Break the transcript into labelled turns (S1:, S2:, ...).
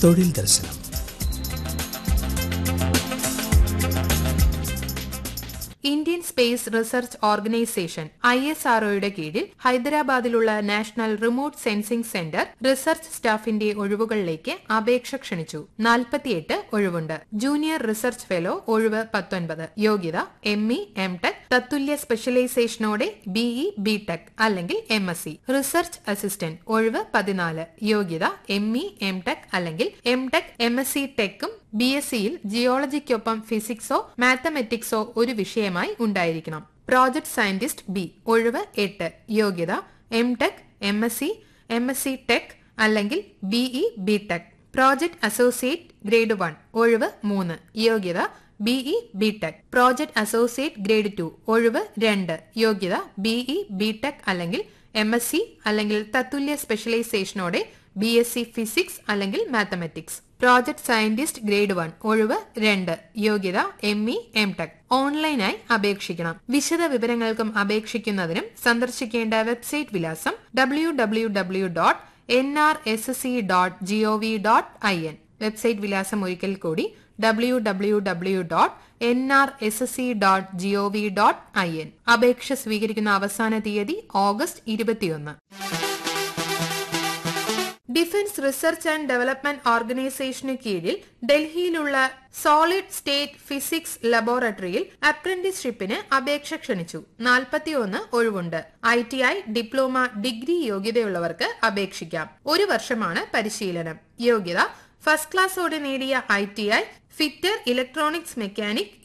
S1: തൊഴിൽ ദർശനം
S2: Indian space research organisation I S ആർഒയുടെ കീഴിൽ ഹൈദരാബാദിലുള്ള national remote sensing centre research സ്റ്റാഫിന്റെ ഒഴിവുകളിലേക്ക് അപേക്ഷ ക്ഷണിച്ചു നാൽപ്പത്തിയെട്ട് ഒഴിവുണ്ട് ജൂനിയർ റിസർച്ച് ഫെലോ ഒഴിവ് പത്തൊൻപത് യോഗ്യത എം ഇ എം ടെക് തത്തുല്യ സ്പെഷ്യലൈസേഷനോടെ ബിഇ ബി ടെക് അല്ലെങ്കിൽ M S C research assistant ഒഴിവ് പതിനാല് യോഗ്യത എം ഇ എം ടെക് അല്ലെങ്കിൽ M tech M S C ടെക്കും ബി എസ് സിയിൽ ജിയോളജിക്കൊപ്പം ഫിസിക്സോ മാത്തമെറ്റിക്സോ ഒരു വിഷയമായി ഉണ്ടായിരിക്കണം പ്രോജക്ട് സയന്റിസ്റ്റ് ബി ഒഴിവ് എട്ട് യോഗ്യത M tech M S C M S C tech അല്ലെങ്കിൽ BE B tech project associate grade one ഒഴിവ് മൂന്ന് യോഗ്യത BE B tech project associate grade two ഒഴിവ് രണ്ട് യോഗ്യത ബിഇ ബി ടെക് അല്ലെങ്കിൽ എം എസ് സി അല്ലെങ്കിൽ തത്തുല്യ സ്പെഷ്യലൈസേഷനോടെ ബി എസ് സി ഫിസിക്സ് അല്ലെങ്കിൽ mathematics project scientist grade one ഒഴിവ് രണ്ട് യോഗ്യത എം ഇ എം ടെക് ഓൺലൈനായി അപേക്ഷിക്കണം വിശദ വിവരങ്ങൾക്കും അപേക്ഷിക്കുന്നതിനും സന്ദർശിക്കേണ്ട വെബ്സൈറ്റ് വിലാസം W W W dot N R S C dot G O V dot I N website വിലാസം ഒരിക്കൽ കൂടി W W W dot N R S C dot G O V dot I N അപേക്ഷ സ്വീകരിക്കുന്ന അവസാന തീയതി August ഇരുപത്തിയൊന്ന് defence research and development ഓർഗനൈസേഷന് കീഴിൽ ഡൽഹിയിലുള്ള സോളിഡ് സ്റ്റേറ്റ് ഫിസിക്സ് ലബോറട്ടറിയിൽ അപ്രന്റീസ്ഷിപ്പിന് അപേക്ഷ ക്ഷണിച്ചു നാൽപ്പത്തിയൊന്ന് ഒഴിവുണ്ട് I T I diploma degree യോഗ്യതയുള്ളവർക്ക് അപേക്ഷിക്കാം ഒരു വർഷമാണ് പരിശീലനം യോഗ്യത ഫസ്റ്റ് ക്ലാസ്സോടെ നേടിയ I T I fitter electronics mechanic